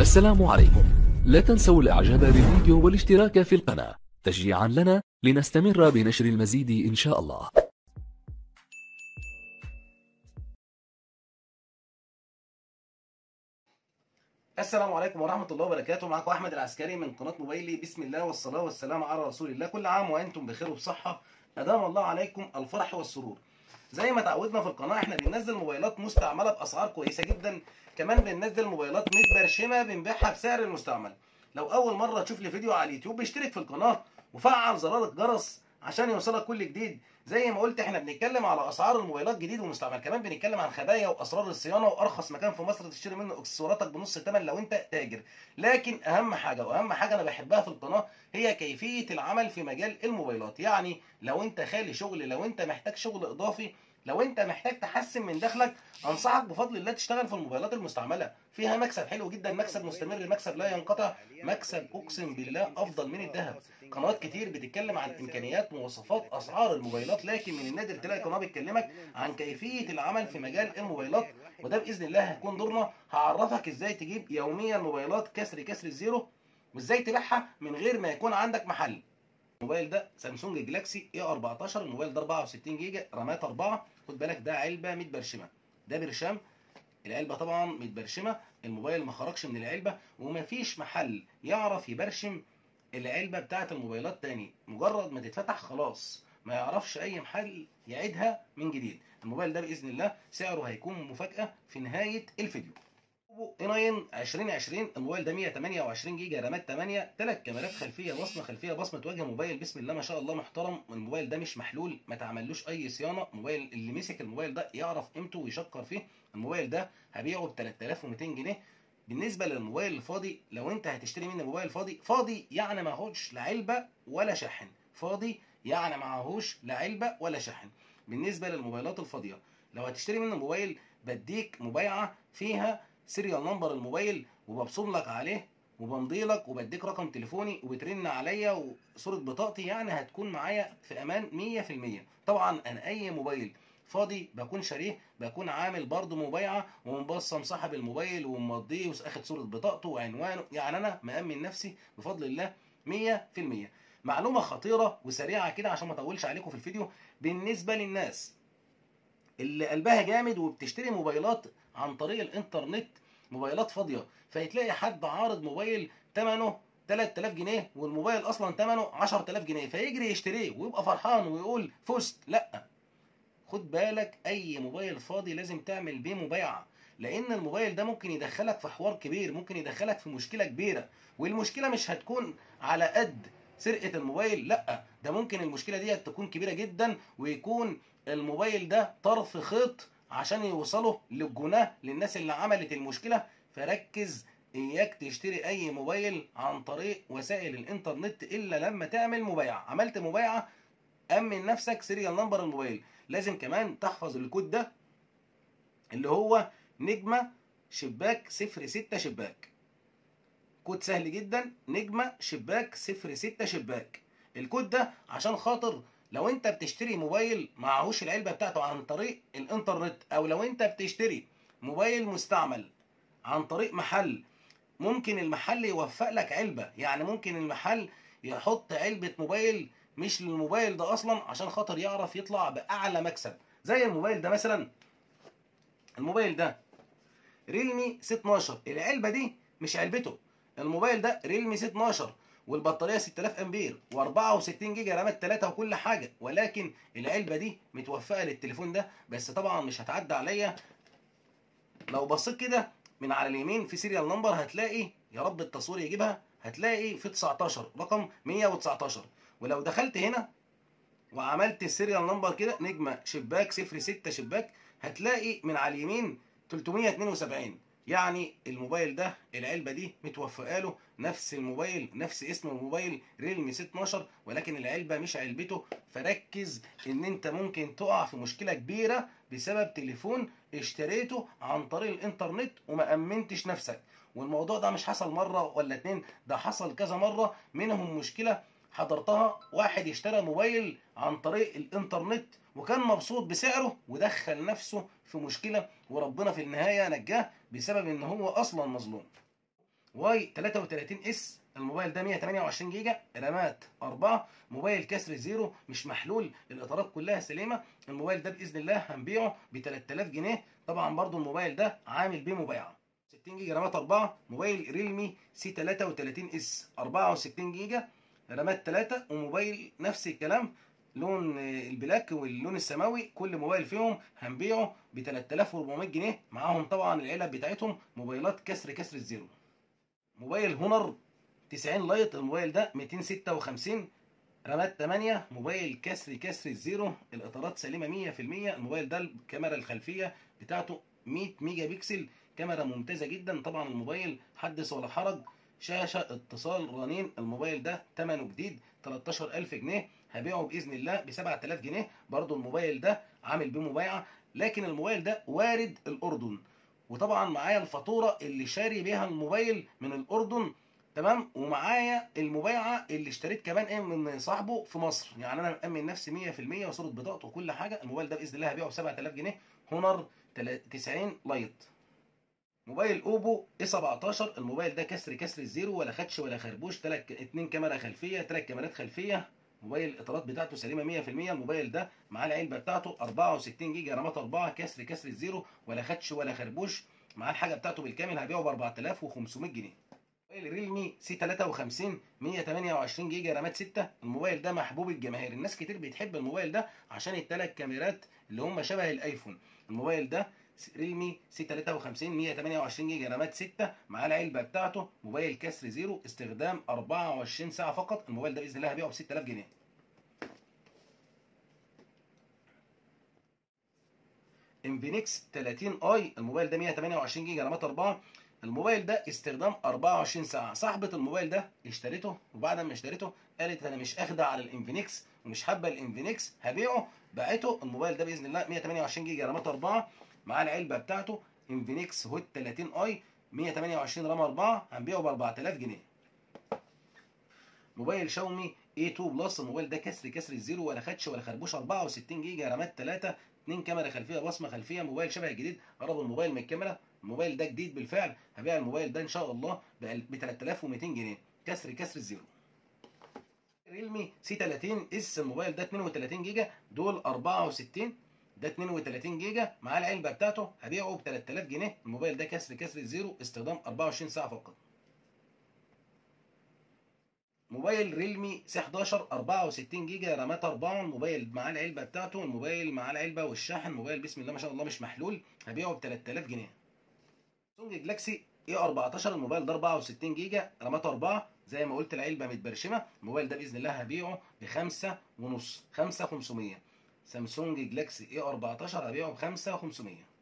السلام عليكم لا تنسوا الاعجاب بالفيديو والاشتراك في القناة تشجيعا لنا لنستمر بنشر المزيد ان شاء الله السلام عليكم ورحمة الله وبركاته معكم أحمد العسكري من قناة موبايلي بسم الله والصلاة والسلام على رسول الله كل عام وأنتم بخير وبصحة أدام الله عليكم الفرح والسرور زي ما تعودنا في القناة احنا بننزل موبايلات مستعملة بأسعار كويسة جدا كمان بننزل موبايلات متبرشمة بنبيعها بسعر المستعمل لو أول مرة تشوف لي فيديو على اليوتيوب اشترك في القناة وفعل زرار الجرس عشان يوصلك كل جديد زي ما قلت احنا بنتكلم على اسعار الموبايلات جديد ومستعمل كمان بنتكلم عن خبايا واسرار الصيانه وارخص مكان في مصر تشتري منه اكسسواراتك بنص الثمن لو انت تاجر لكن اهم حاجه واهم حاجه انا بحبها في القناه هي كيفيه العمل في مجال الموبايلات يعني لو انت خالي شغل لو انت محتاج شغل اضافي لو انت محتاج تحسن من دخلك انصحك بفضل الله تشتغل في الموبايلات المستعمله فيها مكسب حلو جدا مكسب مستمر مكسب لا ينقطع مكسب اقسم بالله افضل من الذهب قنوات كتير بتتكلم عن امكانيات مواصفات اسعار الموبايلات لكن من النادر تلاقي قناه بتكلمك عن كيفيه العمل في مجال الموبايلات وده باذن الله هيكون دورنا هعرفك ازاي تجيب يوميا موبايلات كسر كسر الزيرو وازاي تبيعها من غير ما يكون عندك محل الموبايل ده سامسونج جلاكسي اي 14 الموبايل ده 64 جيجا رامات 4 خد بالك ده علبه متبرشمه ده برشام العلبه طبعا متبرشمه الموبايل ما خرجش من العلبه ومفيش محل يعرف يبرشم العلبه بتاعه الموبايلات تاني مجرد ما تتفتح خلاص ما يعرفش اي محل يعيدها من جديد الموبايل ده باذن الله سعره هيكون مفاجاه في نهايه الفيديو اوبو اي 9 2020 الموبايل ده 128 جيجا رامات 8 ثلاث كاميرات خلفيه بصمه خلفيه بصمه وجه موبايل بسم الله ما شاء الله محترم الموبايل ده مش محلول ما تعملوش اي صيانه موبايل اللي مسك الموبايل ده يعرف قيمته ويشكر فيه الموبايل ده هبيعه ب 3200 جنيه بالنسبه للموبايل الفاضي لو انت هتشتري مني موبايل فاضي فاضي يعني معهوش لا علبه ولا شاحن فاضي يعني معهوش لا علبه ولا شاحن بالنسبه للموبايلات الفاضيه لو هتشتري مني موبايل بديك مبايعه فيها سيريال نمبر الموبايل وببصم لك عليه وبمضي لك وبديك رقم تليفوني وبترن عليا وصوره بطاقتي يعني هتكون معايا في امان 100% طبعا انا اي موبايل فاضي بكون شاريه بكون عامل برضه مبايعه ومبصم صاحب الموبايل ومضيه واخد صوره بطاقته وعنوانه يعني انا مامن نفسي بفضل الله 100% معلومه خطيره وسريعه كده عشان ما اطولش عليكم في الفيديو بالنسبه للناس اللي قلبها جامد وبتشتري موبايلات عن طريق الانترنت موبايلات فاضيه فهتلاقي حد عارض موبايل ثمنه 3000 جنيه والموبايل اصلا ثمنه 10000 جنيه فيجري يشتريه ويبقى فرحان ويقول فزت لا خد بالك اي موبايل فاضي لازم تعمل بيه مبايعه لان الموبايل ده ممكن يدخلك في حوار كبير ممكن يدخلك في مشكله كبيره والمشكله مش هتكون على قد سرقه الموبايل لا ده ممكن المشكله دي تكون كبيره جدا ويكون الموبايل ده طرف خيط عشان يوصلوا للجناه للناس اللي عملت المشكله فركز اياك تشتري اي موبايل عن طريق وسائل الانترنت الا لما تعمل مبايعه عملت مبايعه امن نفسك سيريال نمبر الموبايل لازم كمان تحفظ الكود ده اللي هو نجمه شباك 06 شباك كود سهل جدا نجمه شباك 06 شباك الكود ده عشان خاطر لو انت بتشتري موبايل معهوش العلبه بتاعته عن طريق الانترنت او لو انت بتشتري موبايل مستعمل عن طريق محل ممكن المحل يوفق لك علبه يعني ممكن المحل يحط علبه موبايل مش للموبايل ده اصلا عشان خاطر يعرف يطلع باعلى مكسب زي الموبايل ده مثلا الموبايل ده ريلمي سي 12 العلبه دي مش علبته الموبايل ده ريلمي سي 12 والبطاريه 6000 امبير و64 جيجا رامات 3 وكل حاجه ولكن العلبه دي متوفقه للتليفون ده بس طبعا مش هتعدي عليا لو بصيت كده من على اليمين في سيريال نمبر هتلاقي يا رب التصوير يجيبها هتلاقي في 19 رقم 119 ولو دخلت هنا وعملت السيريال نمبر كده نجمه شباك 06 شباك هتلاقي من على اليمين 372 يعني الموبايل ده العلبه دي متوفقه له نفس الموبايل نفس اسم الموبايل ريلمي سي 12 ولكن العلبه مش علبته فركز ان انت ممكن تقع في مشكله كبيره بسبب تليفون اشتريته عن طريق الانترنت وما امنتش نفسك والموضوع ده مش حصل مره ولا اتنين ده حصل كذا مره منهم مشكله حضرتها واحد اشترى موبايل عن طريق الانترنت وكان مبسوط بسعره ودخل نفسه في مشكله وربنا في النهايه نجاه بسبب ان هو اصلا مظلوم واي 33 اس الموبايل ده 128 جيجا رامات 4 موبايل كسر زيرو مش محلول الاطارات كلها سليمه الموبايل ده باذن الله هنبيعه ب 3000 جنيه طبعا برضو الموبايل ده عامل بيه مبايعه 60 جيجا رامات 4 موبايل ريلمي سي 33 اس 64 جيجا رامات 3 وموبايل نفس الكلام لون البلاك واللون السماوي كل موبايل فيهم هنبيعه ب 3400 جنيه معاهم طبعا العلب بتاعتهم موبايلات كسر كسر الزيرو موبايل هونر 90 لايت الموبايل ده 256 رامات 8 موبايل كسر كسر الزيرو الاطارات سليمه 100% الموبايل ده الكاميرا الخلفيه بتاعته 100 ميجا بكسل كاميرا ممتازه جدا طبعا الموبايل حدث ولا حرج شاشه اتصال رنين الموبايل ده ثمنه جديد 13000 جنيه هبيعه باذن الله ب 7000 جنيه برضو الموبايل ده عامل بيه مبايعه لكن الموبايل ده وارد الاردن وطبعا معايا الفاتوره اللي شاري بيها الموبايل من الاردن تمام ومعايا المبايعه اللي اشتريت كمان ايه من صاحبه في مصر يعني انا مأمن نفسي 100% وصوره بطاقته وكل حاجه الموبايل ده باذن الله هبيعه ب 7000 جنيه هونر 90 لايت موبايل اوبو اي 17 الموبايل ده كسر كسر الزيرو ولا خدش ولا خربوش ثلاث اتنين كاميرا خلفيه ثلاث كاميرات خلفيه موبايل الاطارات بتاعته سليمه 100% الموبايل ده معاه العلبه بتاعته 64 جيجا رامات 4 كسر كسر الزيرو ولا خدش ولا خربوش معاه الحاجه بتاعته بالكامل هبيعه ب 4500 جنيه موبايل ريلمي سي 53 128 جيجا رامات 6 الموبايل ده محبوب الجماهير الناس كتير بتحب الموبايل ده عشان الثلاث كاميرات اللي هم شبه الايفون الموبايل ده ريلمي سي 53 128 جيجا رامات 6 معاه العلبه بتاعته موبايل كسر زيرو استخدام 24 ساعه فقط الموبايل ده باذن الله هبيعه ب 6000 جنيه انفينكس 30 اي الموبايل ده 128 جيجا رامات 4 الموبايل ده استخدام 24 ساعه صاحبه الموبايل ده اشتريته وبعد ما اشتريته قالت انا مش اخدع على الانفينكس ومش حابه الانفينكس هبيعه بعته الموبايل ده باذن الله 128 جيجا رامات 4 مع العلبه بتاعته انفينكس هوت 30 اي 128 رام 4 هنبيعه ب 4000 جنيه موبايل شاومي A2 بلس الموبايل ده كسر كسر الزيرو ولا خدش ولا خربوش 64 جيجا رامات 3 2 كاميرا خلفيه بصمه خلفيه موبايل شبه جديد قرب الموبايل من الكاميرا الموبايل ده جديد بالفعل هبيع الموبايل ده ان شاء الله ب 3200 جنيه كسر كسر الزيرو ريلمي سي 30 اس الموبايل ده 32 جيجا دول 64 ده 32 جيجا مع العلبه بتاعته هبيعه ب 3000 جنيه الموبايل ده كسر كسر الزيرو استخدام 24 ساعه فقط موبايل ريلمي سي 11 64 جيجا رامات 4 الموبايل مع العلبه بتاعته الموبايل مع العلبه والشاحن موبايل بسم الله ما شاء الله مش محلول هبيعه ب 3000 جنيه سونج جلاكسي اي 14 الموبايل ده 64 جيجا رامات 4 زي ما قلت العلبه متبرشمه الموبايل ده باذن الله هبيعه ب 5 ونص 5 500 سامسونج جلاكسي اي 14 هبيعه ب 5 500